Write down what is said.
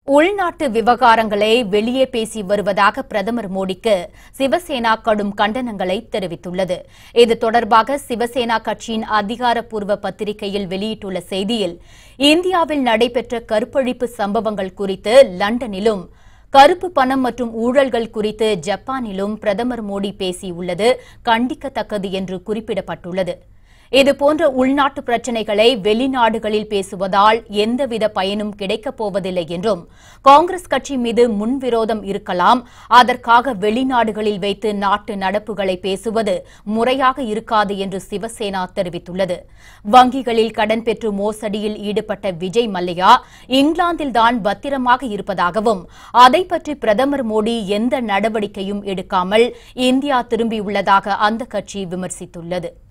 உள்நாட்டு விவகாரங்களை வெளியே பேசி வருவதாக பிரதமர் மோடிக்கு சிவசேனா கடும் கண்டனங்களை தெரிவித்துள்ளது இது தொடர்பாக சிவசேனா கட்சியின் அதிகாரப்பூர்வ பத்திரிகையில் வெளியிட்டுள்ள செய்தியில் இந்தியாவில் நடைபெற்ற கருப்பழிப்பு சம்பவங்கள் குறித்து லண்டனிலும் கருப்பு பணம் மற்றும் ஊழல்கள் குறித்து ஜப்பானிலும் பிரதமர் மோடி பேசியுள்ளது கண்டிக்கத்தக்கது என்று குறிப்பிடப்பட்டுள்ளது இதுபோன்ற உள்நாட்டு பிரச்சினைகளை வெளிநாடுகளில் பேசுவதால் எந்தவித பயனும் கிடைக்கப் போவதில்லை என்றும் காங்கிரஸ் கட்சி மீது முன்விரோதம் இருக்கலாம் அதற்காக வெளிநாடுகளில் வைத்து நாட்டு நடப்புகளை பேசுவது முறையாக இருக்காது என்று சிவசேனா தெரிவித்துள்ளது வங்கிகளில் கடன் பெற்று மோசடியில் ஈடுபட்ட விஜய் மல்லையா இங்கிலாந்தில்தான் பத்திரமாக இருப்பதாகவும் அதை பற்றி பிரதமர் மோடி எந்த நடவடிக்கையும் எடுக்காமல் இந்தியா திரும்பியுள்ளதாக அந்த கட்சி விமர்சித்துள்ளது